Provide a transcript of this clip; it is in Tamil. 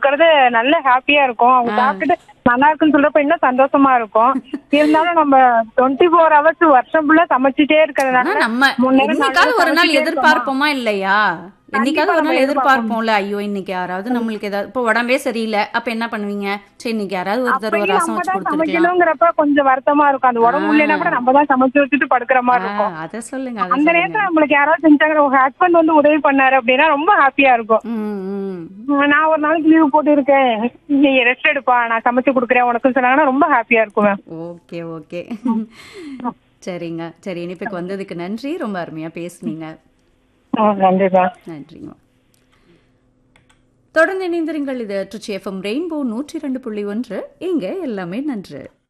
கொடுக்கறது நல்ல ஹாப்பியா இருக்கும் அவங்க சாப்பிட்டுட்டு நல்லா இருக்குன்னு சொல்றப்ப இன்னும் சந்தோஷமா இருக்கும் இருந்தாலும் நம்ம டுவெண்ட்டி ஃபோர் ஹவர்ஸ் வருஷம் ஃபுல்லா சமைச்சிட்டே ஆனா இருக்கிறதுனால நம்ம மூணு நேரம் என்னைக்காவது நாலு ஒரு நாள் சமைச்சிட்டே எதிர்பார்ப்போமா இல்லையா என்னைக்காவது ஒரு நம்ம நாள் எதிர்பார்ப்போம். எதிர்பார்ப்போம்ல ஐயோ இன்னைக்கு யாராவது நம்மளுக்கு ஏதாவது இப்போ உடம்பே சரியில்லை அப்ப என்ன பண்ணுவீங்க சரி இன்னைக்கு யாராவது ஒருத்தர் ஒரு அப்பயும் ரசம் நம்ம வச்சு தான் கொடுத்துருக்கலாம் சமைக்கணுங்கிறப்ப கொஞ்சம் வருத்தமா இருக்கும் அந்த உடம்பு இல்லைன்னா கூட நம்ம தான் சமைச்சு வச்சுட்டு படுக்கிற மாதிரி இருக்கும் அத சொல்லுங்க அத அந்த சொல்லுங்க நேரத்துல நம்மளுக்கு யாராவது செஞ்சாங்க உங்க ஹஸ்பண்ட் வந்து உதவி பண்ணாரு அப்படின்னா ரொம்ப ஹாப்பியா இருக்கும் ம், ம். உம், நான் ஒரு நாளைக்கு லீவ் போட்டு இருக்கேன் நீ ரெஸ்ட் எடுப்பா நான் சமைச்சு கொடுக்குறேன் உனக்கு சொன்னாங்கன்னா ரொம்ப ஹாப்பியா இருக்கும் மேம் ஓகே ஓகே சரிங்க சரி இனிப்புக்கு வந்ததுக்கு நன்றி ரொம்ப அருமையா பேசுனீங்க நன்றி மேம் நன்றிங்க தொடர்ந்து இணைந்திருங்கள் இது ட்ரிச்சி எஃப்எம் ரெயின்போ நூற்றி ரெண்டு புள்ளி ஒன்று இங்க எல்லாமே நன்று